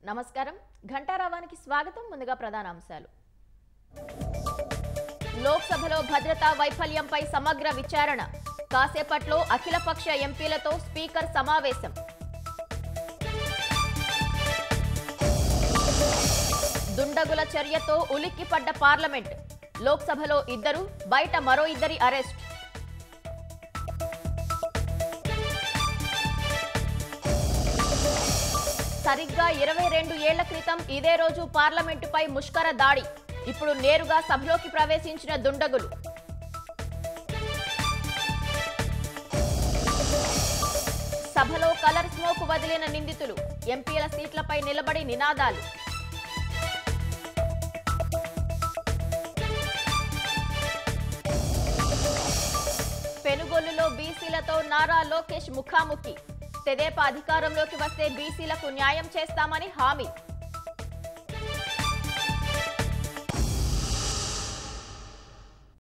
నమస్కారం ఘంటారావానికి స్వాగతం ముందుగా ప్రధాన అంశాలు లోక్సభలో భద్రతా వైఫల్యంపై సమగ్ర విచారణ కాసేపట్లో అఖిలపక్ష ఎంపీలతో స్పీకర్ సమావేశం దుండగుల చర్యతో ఉలిక్కిపడ్డ పార్లమెంట్ లోక్సభలో ఇద్దరు బయట మరో ఇద్దరి అరెస్ట్ సరిగ్గా ఇరవై రెండు ఏళ్ల క్రితం ఇదే రోజు పార్లమెంటుపై ముష్కర దాడి ఇప్పుడు నేరుగా సభలోకి ప్రవేశించిన దుండగులు సభలో కలర్ స్మోక్ వదిలిన నిందితులు ఎంపీల సీట్లపై నిలబడి నినాదాలు పెనుగొల్లులో బీసీలతో నారా లోకేష్ ముఖాముఖి తెదేపా అధికారంలోకి వస్తే బీసీలకు న్యాయం చేస్తామని హామీ